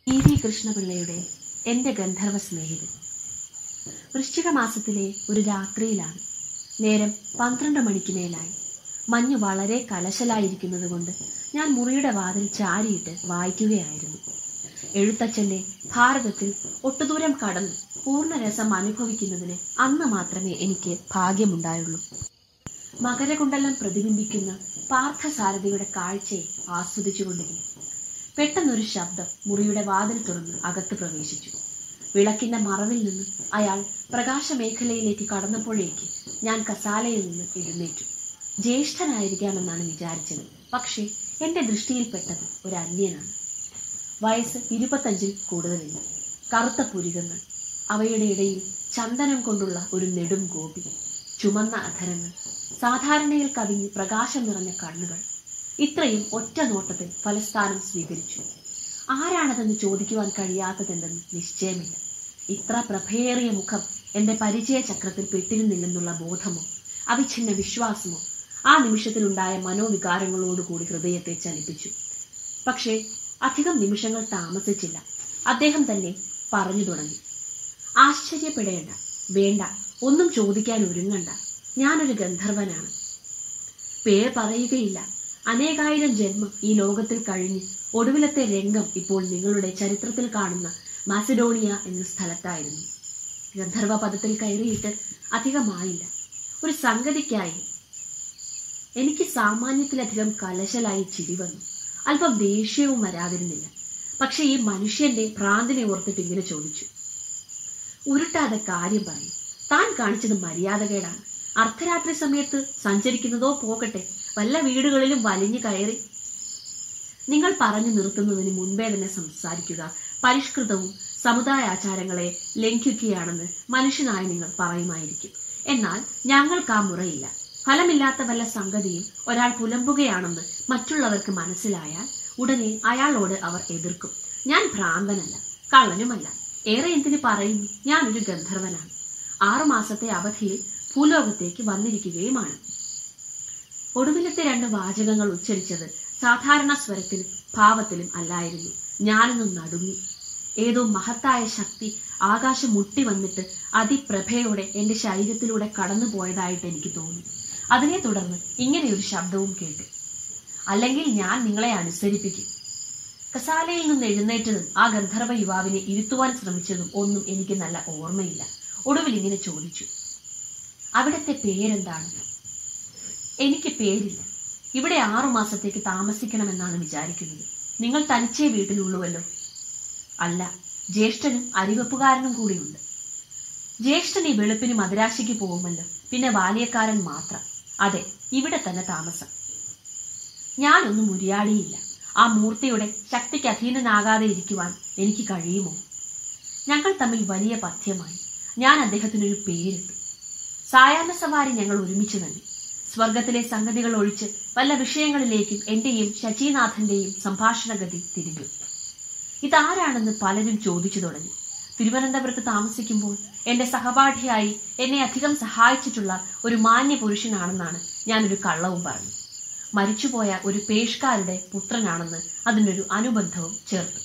E V കൃഷ്ണപിള്ളയുടെ എന്റെ ഗന്ധർവ സ്നേഹിതൻ വൃശ്ചിക മാസത്തിലെ ഒരു രാത്രിയിലാണ് നേരം പന്ത്രണ്ട് മണിക്ക് മേലായി മഞ്ഞ് വളരെ കലശലായിരിക്കുന്നത് കൊണ്ട് ഞാൻ മുറിയുടെ വാതിൽ ചാരിയിട്ട് വായിക്കുകയായിരുന്നു എഴുത്തച്ഛന്റെ ഭാരതത്തിൽ ഒട്ടുദൂരം കടന്ന് പൂർണ്ണരസം അനുഭവിക്കുന്നതിന് അന്ന് മാത്രമേ എനിക്ക് ഭാഗ്യമുണ്ടായുള്ളൂ മകരകുണ്ടലം പ്രതിബിംബിക്കുന്ന പാർത്ഥസാരഥിയുടെ കാഴ്ചയെ ആസ്വദിച്ചുകൊണ്ടിരുന്നു പെട്ടെന്നൊരു ശബ്ദം മുറിയുടെ വാതിൽ തുറന്ന് അകത്ത് പ്രവേശിച്ചു വിളക്കിന്റെ മറവിൽ നിന്ന് അയാൾ പ്രകാശമേഖലയിലേക്ക് കടന്നപ്പോഴേക്ക് ഞാൻ കസാലയിൽ നിന്ന് എഴുന്നേറ്റു ജ്യേഷ്ഠനായിരിക്കാമെന്നാണ് വിചാരിച്ചത് പക്ഷേ എന്റെ ദൃഷ്ടിയിൽപ്പെട്ടത് ഒരു അന്യനാണ് വയസ്സ് ഇരുപത്തഞ്ചിൽ കൂടുതലില്ല കറുത്ത പുരികങ്ങൾ അവയുടെ ഇടയിൽ ചന്ദനം കൊണ്ടുള്ള ഒരു നെടും ഗോപി ചുമന്ന അധരങ്ങൾ സാധാരണയിൽ കവിഞ്ഞ് പ്രകാശം നിറഞ്ഞ കണ്ണുകൾ ഇത്രയും ഒറ്റ നോട്ടത്തിൽ ഫലസ്ഥാനം സ്വീകരിച്ചു ആരാണതെന്ന് ചോദിക്കുവാൻ കഴിയാത്തതെന്തെന്ന് നിശ്ചയമില്ല ഇത്ര പ്രഭയേറിയ മുഖം എന്റെ പരിചയ ചക്രത്തിൽ പെട്ടിരുന്നില്ലെന്നുള്ള ബോധമോ അവിഛിന്ന വിശ്വാസമോ ആ നിമിഷത്തിലുണ്ടായ മനോവികാരങ്ങളോടുകൂടി ഹൃദയത്തെ ചലിപ്പിച്ചു പക്ഷേ അധികം നിമിഷങ്ങൾ താമസിച്ചില്ല അദ്ദേഹം തന്നെ പറഞ്ഞു തുടങ്ങി ആശ്ചര്യപ്പെടേണ്ട വേണ്ട ഒന്നും ചോദിക്കാൻ ഒരുങ്ങണ്ട ഞാനൊരു ഗന്ധർവനാണ് പേര് പറയുകയില്ല അനേകായിരം ജന്മം ഈ ലോകത്തിൽ കഴിഞ്ഞ് ഒടുവിലത്തെ രംഗം ഇപ്പോൾ നിങ്ങളുടെ ചരിത്രത്തിൽ കാണുന്ന മാസിഡോണിയ എന്ന സ്ഥലത്തായിരുന്നു ഗന്ധർവ പദത്തിൽ കയറിയിട്ട് അധികമായില്ല ഒരു സംഗതിക്കായി എനിക്ക് സാമാന്യത്തിലധികം കലശലായി ചിരി വന്നു അല്പം ദേഷ്യവും വരാതിരുന്നില്ല പക്ഷെ ഈ മനുഷ്യന്റെ ഭ്രാന്തിനെ ഓർത്തിട്ട് ഇങ്ങനെ ചോദിച്ചു ഉരുട്ടാതെ കാര്യം പറയും താൻ കാണിച്ചത് മര്യാദകേടാണ് അർദ്ധരാത്രി സമയത്ത് സഞ്ചരിക്കുന്നതോ പോകട്ടെ വല്ല വീടുകളിലും വലിഞ്ഞു കയറി നിങ്ങൾ പറഞ്ഞു നിർത്തുന്നതിന് മുൻപേ തന്നെ സംസാരിക്കുക പരിഷ്കൃതവും സമുദായ ആചാരങ്ങളെ ലംഘിക്കുകയാണെന്ന് മനുഷ്യനായി നിങ്ങൾ പറയുമായിരിക്കും എന്നാൽ ഞങ്ങൾക്ക് ആ മുറയില്ല ഫലമില്ലാത്ത വല്ല സംഗതിയും ഒരാൾ പുലമ്പുകയാണെന്ന് മറ്റുള്ളവർക്ക് മനസ്സിലായാൽ ഉടനെ അയാളോട് അവർ എതിർക്കും ഞാൻ ഭ്രാന്തനല്ല കള്ളനുമല്ല ഏറെ എന്തിന് പറയുന്നു ഞാനൊരു ഗന്ധർവനാണ് ആറുമാസത്തെ അവധിയിൽ ഭൂലോകത്തേക്ക് വന്നിരിക്കുകയുമാണ് ഒടുവിലത്തെ രണ്ട് വാചകങ്ങൾ ഉച്ചരിച്ചത് സാധാരണ സ്വരത്തിലും ഭാവത്തിലും അല്ലായിരുന്നു ഞാനൊന്ന് നടുങ്ങി ഏതോ മഹത്തായ ശക്തി ആകാശം മുട്ടി വന്നിട്ട് അതിപ്രഭയോടെ എന്റെ ശരീരത്തിലൂടെ കടന്നു പോയതായിട്ട് എനിക്ക് തോന്നി അതിനെ തുടർന്ന് ഇങ്ങനെയൊരു ശബ്ദവും കേട്ടു അല്ലെങ്കിൽ ഞാൻ നിങ്ങളെ അനുസരിപ്പിക്കും കസാലയിൽ നിന്ന് എഴുന്നേറ്റതും ആ ഗന്ധർവ യുവാവിനെ ഇരുത്തുവാൻ ശ്രമിച്ചതും ഒന്നും എനിക്ക് നല്ല ഓർമ്മയില്ല ഒടുവിൽ ഇങ്ങനെ ചോദിച്ചു അവിടത്തെ പേരെന്താണ് എനിക്ക് പേരില്ല ഇവിടെ ആറു മാസത്തേക്ക് താമസിക്കണമെന്നാണ് വിചാരിക്കുന്നത് നിങ്ങൾ തനിച്ചേ വീട്ടിലുള്ളുവല്ലോ അല്ല ജ്യേഷ്ഠനും അരിവെപ്പുകാരനും കൂടിയുണ്ട് ജ്യേഷ്ഠൻ ഈ വെളുപ്പിന് മദ്രാശിക്ക് പോകുമല്ലോ പിന്നെ ബാല്യക്കാരൻ മാത്രം അതെ ഇവിടെ തന്നെ താമസം ഞാനൊന്നും മുരിയാടിയില്ല ആ മൂർത്തിയുടെ ശക്തിക്ക് അധീനനാകാതെ ഇരിക്കുവാൻ എനിക്ക് കഴിയുമോ ഞങ്ങൾ തമ്മിൽ വലിയ പഥ്യമായി ഞാൻ അദ്ദേഹത്തിനൊരു പേരിട്ടു സായാഹ്ന സവാരി ഞങ്ങൾ ഒരുമിച്ച് തന്നെ സ്വർഗത്തിലെ സംഗതികൾ ഒഴിച്ച് വല്ല വിഷയങ്ങളിലേക്കും എന്റെയും ശചീനാഥന്റെയും സംഭാഷണഗതി തിരിഞ്ഞു ഇതാരാണെന്ന് പലരും ചോദിച്ചു തുടങ്ങി തിരുവനന്തപുരത്ത് താമസിക്കുമ്പോൾ എന്റെ സഹപാഠിയായി എന്നെ അധികം സഹായിച്ചിട്ടുള്ള ഒരു മാന്യ പുരുഷനാണെന്നാണ് ഞാനൊരു കള്ളവും പറഞ്ഞു മരിച്ചുപോയ ഒരു പേഷ്കാരുടെ പുത്രനാണെന്ന് അതിനൊരു അനുബന്ധവും ചേർത്തു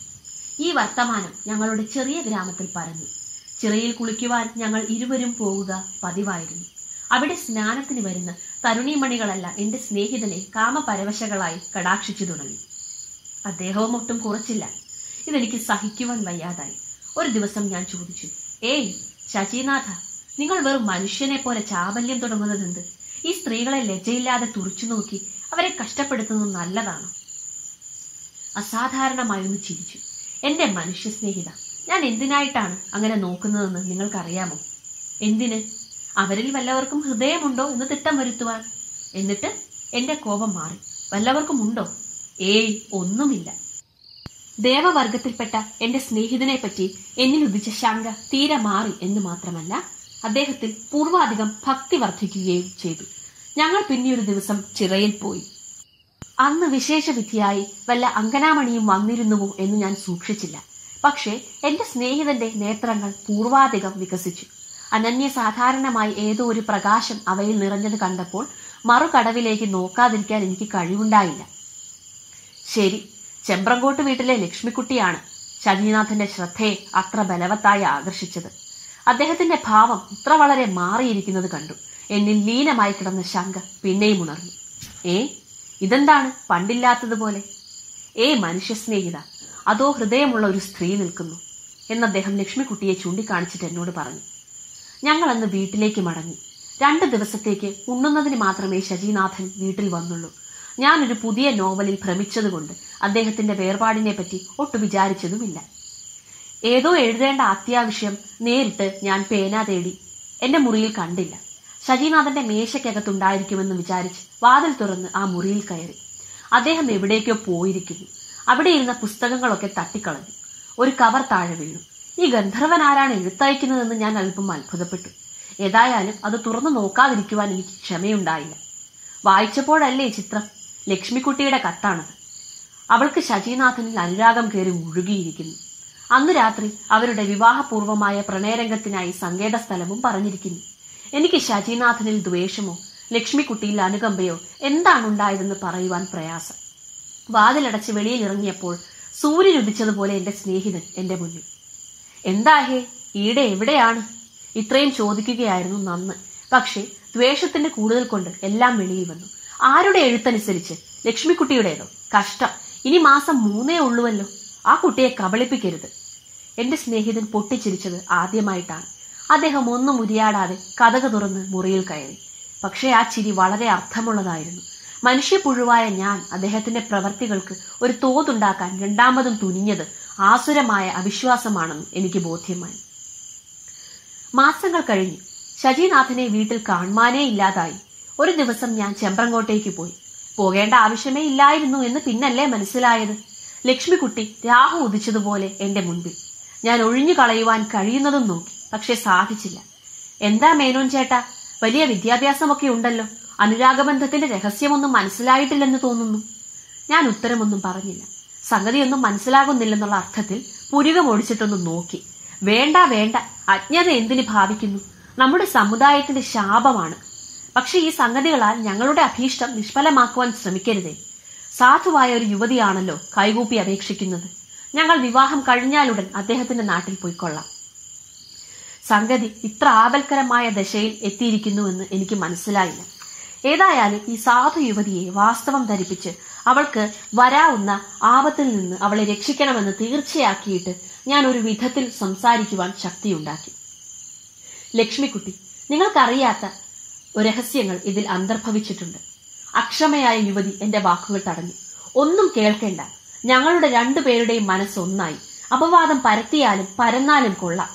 ഈ വർത്തമാനം ഞങ്ങളുടെ ചെറിയ ഗ്രാമത്തിൽ പരന്നു ചിറയിൽ കുളിക്കുവാൻ ഞങ്ങൾ ഇരുവരും പോവുക പതിവായിരുന്നു അവിടെ സ്നാനത്തിന് വരുന്ന തരുണീമണികളല്ല എന്റെ സ്നേഹിതനെ കാമപരവശകളായി കടാക്ഷിച്ചു തുടങ്ങി അദ്ദേഹവും ഒട്ടും കുറച്ചില്ല ഇതെനിക്ക് സഹിക്കുവാൻ വയ്യാതായി ഒരു ദിവസം ഞാൻ ചോദിച്ചു ഏയ് ശശിനാഥ നിങ്ങൾ വെറും മനുഷ്യനെ പോലെ ചാബല്യം തുടങ്ങുന്നതെന്ത് ഈ സ്ത്രീകളെ ലജ്ജയില്ലാതെ തുറച്ചു നോക്കി അവരെ കഷ്ടപ്പെടുത്തുന്നത് നല്ലതാണ് അസാധാരണമായൊന്ന് ചിരിച്ചു എന്റെ മനുഷ്യ സ്നേഹിത ഞാൻ എന്തിനായിട്ടാണ് അങ്ങനെ നോക്കുന്നതെന്ന് നിങ്ങൾക്കറിയാമോ എന്തിന് അവരിൽ വല്ലവർക്കും ഹൃദയമുണ്ടോ എന്ന് തിട്ടം വരുത്തുവാൻ എന്നിട്ട് എന്റെ കോപം മാറി വല്ലവർക്കും ഉണ്ടോ ഏയ് ഒന്നുമില്ല ദേവവർഗത്തിൽപ്പെട്ട എന്റെ സ്നേഹിതനെ പറ്റി എന്നിൽ ഉദിച്ച ശങ്ക തീരെ മാറി എന്ന് മാത്രമല്ല അദ്ദേഹത്തിൽ പൂർവാധികം ഭക്തി വർദ്ധിക്കുകയും ചെയ്തു ഞങ്ങൾ പിന്നെ ഒരു ദിവസം ചിറയിൽ പോയി അന്ന് വിശേഷവിധിയായി വല്ല അങ്കനാമണിയും വന്നിരുന്നുവോ എന്ന് ഞാൻ സൂക്ഷിച്ചില്ല പക്ഷേ എന്റെ സ്നേഹിതന്റെ നേത്രങ്ങൾ പൂർവാധികം വികസിച്ചു അനന്യ സാധാരണമായി ഏതോ ഒരു പ്രകാശം അവയിൽ നിറഞ്ഞത് കണ്ടപ്പോൾ മറുകടവിലേക്ക് നോക്കാതിരിക്കാൻ എനിക്ക് കഴിവുണ്ടായില്ല ശരി ചെമ്പ്രങ്കോട്ട് വീട്ടിലെ ലക്ഷ്മിക്കുട്ടിയാണ് ശബരിനാഥന്റെ ശ്രദ്ധയെ അത്ര ബലവത്തായി ആകർഷിച്ചത് അദ്ദേഹത്തിന്റെ ഭാവം ഇത്ര വളരെ മാറിയിരിക്കുന്നത് കണ്ടു എന്നിൽ ലീനമായി കിടന്ന ശങ്ക പിന്നെയും ഉണർന്നു ഏ ഇതെന്താണ് പണ്ടില്ലാത്തതുപോലെ ഏ മനുഷ്യസ്നേഹിത അതോ ഹൃദയമുള്ള ഒരു സ്ത്രീ നിൽക്കുന്നു എന്ന് അദ്ദേഹം ലക്ഷ്മിക്കുട്ടിയെ ചൂണ്ടിക്കാണിച്ചിട്ട് എന്നോട് പറഞ്ഞു ഞങ്ങൾ അന്ന് വീട്ടിലേക്ക് മടങ്ങി രണ്ട് ദിവസത്തേക്ക് ഉണ്ണുന്നതിന് മാത്രമേ ശശിനാഥൻ വീട്ടിൽ വന്നുള്ളൂ ഞാനൊരു പുതിയ നോവലിൽ ഭ്രമിച്ചതുകൊണ്ട് അദ്ദേഹത്തിന്റെ വേർപാടിനെ പറ്റി ഒട്ടു വിചാരിച്ചതുമില്ല ഏതോ എഴുതേണ്ട അത്യാവശ്യം നേരിട്ട് ഞാൻ പേന തേടി എന്റെ മുറിയിൽ കണ്ടില്ല ശശിനാഥന്റെ മേശയ്ക്കകത്തുണ്ടായിരിക്കുമെന്ന് വിചാരിച്ച് വാതിൽ തുറന്ന് ആ മുറിയിൽ കയറി അദ്ദേഹം എവിടേക്കോ പോയിരിക്കുന്നു അവിടെ ഇരുന്ന പുസ്തകങ്ങളൊക്കെ തട്ടിക്കളഞ്ഞു ഒരു കവർ താഴെ വീണു ഈ ഗന്ധർവൻ ആരാണ് എഴുത്തയക്കുന്നതെന്ന് ഞാൻ അല്പം അത്ഭുതപ്പെട്ടു ഏതായാലും അത് തുറന്നു നോക്കാതിരിക്കുവാൻ എനിക്ക് ക്ഷമയുണ്ടായില്ല വായിച്ചപ്പോഴല്ലേ ചിത്രം ലക്ഷ്മിക്കുട്ടിയുടെ കത്താണത് അവൾക്ക് ശശിനാഥനിൽ അനുരാഗം കയറി മുഴുകിയിരിക്കുന്നു അന്ന് രാത്രി അവരുടെ വിവാഹപൂർവമായ പ്രണയരംഗത്തിനായി സങ്കേത സ്ഥലവും പറഞ്ഞിരിക്കുന്നു എനിക്ക് ശശിനാഥനിൽ ദ്വേഷമോ ലക്ഷ്മിക്കുട്ടിയിൽ അനുകമ്പയോ എന്താണ് ഉണ്ടായതെന്ന് പറയുവാൻ പ്രയാസം വാതിലടച്ച് വെളിയിൽ ഇറങ്ങിയപ്പോൾ സൂര്യൻ ഉദിച്ചതുപോലെ എന്റെ സ്നേഹിതൻ എന്റെ മുന്നിൽ എന്താ ഹേ ഈടെ എവിടെയാണ് ഇത്രയും ചോദിക്കുകയായിരുന്നു നന്ന് പക്ഷേ ദ്വേഷത്തിന്റെ കൂടുതൽ കൊണ്ട് എല്ലാം വെളിയിൽ വന്നു ആരുടെ എഴുത്തനുസരിച്ച് ലക്ഷ്മിക്കുട്ടിയുടേതോ കഷ്ടം ഇനി മാസം മൂന്നേ ഉള്ളുവല്ലോ ആ കുട്ടിയെ കബളിപ്പിക്കരുത് എന്റെ സ്നേഹിതൻ പൊട്ടിച്ചിരിച്ചത് ആദ്യമായിട്ടാണ് അദ്ദേഹം ഒന്നും ഉരിയാടാതെ കഥക തുറന്ന് മുറിയിൽ കയറി പക്ഷേ ആ ചിരി വളരെ അർത്ഥമുള്ളതായിരുന്നു മനുഷ്യപ്പുഴുവായ ഞാൻ അദ്ദേഹത്തിന്റെ പ്രവർത്തികൾക്ക് ഒരു തോതുണ്ടാക്കാൻ രണ്ടാമതും തുനിഞ്ഞത് ആസുരമായ അവിശ്വാസമാണെന്ന് എനിക്ക് ബോധ്യമായി മാസങ്ങൾ കഴിഞ്ഞു ശശിനാഥനെ വീട്ടിൽ കാണുവാനേ ഇല്ലാതായി ഒരു ദിവസം ഞാൻ ചെമ്പ്രങ്കോട്ടേക്ക് പോയി പോകേണ്ട ആവശ്യമേ ഇല്ലായിരുന്നു എന്ന് പിന്നല്ലേ മനസ്സിലായത് ലക്ഷ്മിക്കുട്ടി രാഹു ഉദിച്ചതുപോലെ എന്റെ മുൻപിൽ ഞാൻ ഒഴിഞ്ഞു കളയുവാൻ കഴിയുന്നതും നോക്കി പക്ഷെ സാധിച്ചില്ല എന്താ മേനോൻ ചേട്ടാ വലിയ വിദ്യാഭ്യാസമൊക്കെ ഉണ്ടല്ലോ അനുരാഗബന്ധത്തിന്റെ രഹസ്യമൊന്നും മനസ്സിലായിട്ടില്ലെന്ന് തോന്നുന്നു ഞാൻ ഉത്തരമൊന്നും പറഞ്ഞില്ല സംഗതിയൊന്നും മനസ്സിലാകുന്നില്ലെന്നുള്ള അർത്ഥത്തിൽ പുരികം ഒടിച്ചിട്ടൊന്ന് നോക്കി വേണ്ട വേണ്ട അജ്ഞത എന്തിന് ഭാവിക്കുന്നു നമ്മുടെ സമുദായത്തിന്റെ ശാപമാണ് പക്ഷെ ഈ സംഗതികളാൽ ഞങ്ങളുടെ അഭീഷ്ടം നിഷ്ഫലമാക്കുവാൻ ശ്രമിക്കരുതേ സാധുവായ ഒരു യുവതിയാണല്ലോ കൈകൂപ്പി അപേക്ഷിക്കുന്നത് ഞങ്ങൾ വിവാഹം കഴിഞ്ഞാലുടൻ അദ്ദേഹത്തിന്റെ നാട്ടിൽ പോയിക്കൊള്ളാം സംഗതി ഇത്ര ആപൽക്കരമായ ദശയിൽ എത്തിയിരിക്കുന്നുവെന്ന് എനിക്ക് മനസ്സിലായില്ല ഏതായാലും ഈ സാധു യുവതിയെ വാസ്തവം ധരിപ്പിച്ച് അവൾക്ക് വരാവുന്ന ആപത്തിൽ നിന്ന് അവളെ രക്ഷിക്കണമെന്ന് തീർച്ചയാക്കിയിട്ട് ഞാൻ ഒരു വിധത്തിൽ സംസാരിക്കുവാൻ ശക്തിയുണ്ടാക്കി ലക്ഷ്മിക്കുട്ടി നിങ്ങൾക്കറിയാത്ത രഹസ്യങ്ങൾ ഇതിൽ അന്തർഭവിച്ചിട്ടുണ്ട് അക്ഷമയായ യുവതി എന്റെ വാക്കുകൾ തടഞ്ഞു ഒന്നും കേൾക്കേണ്ട ഞങ്ങളുടെ രണ്ടുപേരുടെയും മനസ്സ് ഒന്നായി അപവാദം പരത്തിയാലും പരന്നാലും കൊള്ളാം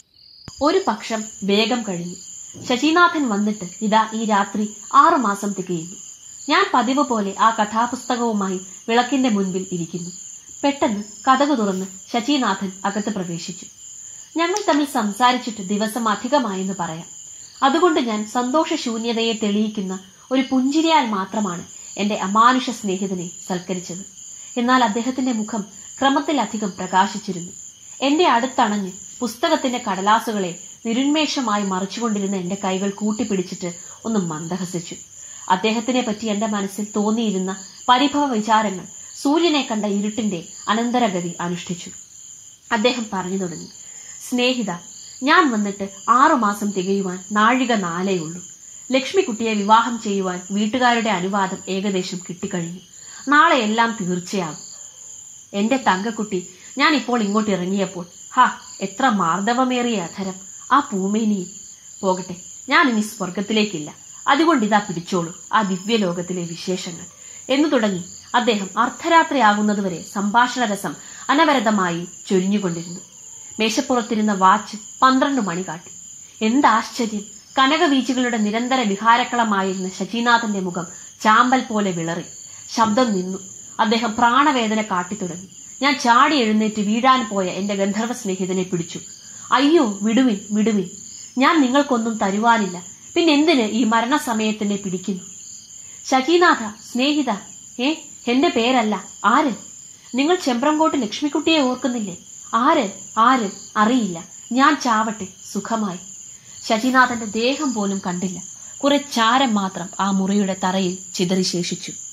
ഒരു പക്ഷം വേഗം കഴിഞ്ഞു ശശിനാഥൻ വന്നിട്ട് ഇതാ ഈ രാത്രി ആറുമാസം തികയുന്നു ഞാൻ പതിവ് പോലെ ആ കഥാപുസ്തകവുമായി വിളക്കിന്റെ മുൻപിൽ ഇരിക്കുന്നു പെട്ടെന്ന് കഥകു തുറന്ന് ശശിനാഥൻ അകത്ത് പ്രവേശിച്ചു ഞങ്ങൾ തമ്മിൽ സംസാരിച്ചിട്ട് ദിവസം അധികമായെന്ന് പറയാം അതുകൊണ്ട് ഞാൻ സന്തോഷശൂന്യതയെ തെളിയിക്കുന്ന ഒരു പുഞ്ചിരിയാൽ മാത്രമാണ് എന്റെ അമാനുഷ സ്നേഹിതനെ സൽക്കരിച്ചത് എന്നാൽ അദ്ദേഹത്തിന്റെ മുഖം ക്രമത്തിലധികം പ്രകാശിച്ചിരുന്നു എന്റെ അടുത്തണഞ്ഞ് പുസ്തകത്തിന്റെ കടലാസുകളെ നിരുന്മേഷമായി മറിച്ചുകൊണ്ടിരുന്ന എന്റെ കൈകൾ കൂട്ടിപ്പിടിച്ചിട്ട് ഒന്ന് മന്ദഹസിച്ചു അദ്ദേഹത്തിനെ പറ്റി എന്റെ മനസ്സിൽ തോന്നിയിരുന്ന പരിഭവ വിചാരങ്ങൾ സൂര്യനെ കണ്ട ഇരുട്ടിന്റെ അനന്തരഗതി അനുഷ്ഠിച്ചു അദ്ദേഹം പറഞ്ഞു തുടങ്ങി സ്നേഹിത ഞാൻ വന്നിട്ട് ആറുമാസം തികയുവാൻ നാഴിക നാലേ ഉള്ളൂ ലക്ഷ്മിക്കുട്ടിയെ വിവാഹം ചെയ്യുവാൻ വീട്ടുകാരുടെ അനുവാദം ഏകദേശം കിട്ടിക്കഴിഞ്ഞു നാളെ എല്ലാം തീർച്ചയാകും എന്റെ തങ്കക്കുട്ടി ഞാൻ ഇപ്പോൾ ഇങ്ങോട്ട് ഇറങ്ങിയപ്പോൾ ഹാ എത്ര മാർദ്ദവമേറിയ അധരം ആ പൂമേനിയും പോകട്ടെ ഞാൻ ഇനി സ്വർഗത്തിലേക്കില്ല അതുകൊണ്ട് ഇതാ പിടിച്ചോളൂ ആ ദിവ്യലോകത്തിലെ വിശേഷങ്ങൾ എന്നു തുടങ്ങി അദ്ദേഹം അർദ്ധരാത്രിയാകുന്നതുവരെ സംഭാഷണ രസം അനവരതമായി ചൊരിഞ്ഞുകൊണ്ടിരുന്നു മേശപ്പുറത്തിരുന്ന വാച്ച് പന്ത്രണ്ട് മണി കാട്ടി എന്താശ്ചര്യം കനകവീച്ചുകളുടെ നിരന്തര വിഹാരക്കളമായിരുന്ന ശശിനാഥന്റെ മുഖം ചാമ്പൽ പോലെ വിളറി ശബ്ദം നിന്നു അദ്ദേഹം പ്രാണവേദന കാട്ടിത്തുടങ്ങി ഞാൻ ചാടി എഴുന്നേറ്റ് വീഴാൻ പോയ എന്റെ ഗന്ധർവ സ്നേഹിതനെ പിടിച്ചു അയ്യോ വിടുവിൻ വിടുവിൻ ഞാൻ നിങ്ങൾക്കൊന്നും തരുവാനില്ല പിന്നെന്തിന് ഈ മരണസമയത്തിനെ പിടിക്കുന്നു ശശിനാഥ സ്നേഹിത ഏ എന്റെ പേരല്ല ആര് നിങ്ങൾ ചെമ്പ്രംകോട്ട് ലക്ഷ്മിക്കുട്ടിയെ ഓർക്കുന്നില്ലേ ആര് ആര് അറിയില്ല ഞാൻ ചാവട്ടെ സുഖമായി ശശിനാഥന്റെ ദേഹം പോലും കണ്ടില്ല കുറെ ചാരം മാത്രം ആ മുറിയുടെ തറയിൽ ചിതറി ശേഷിച്ചു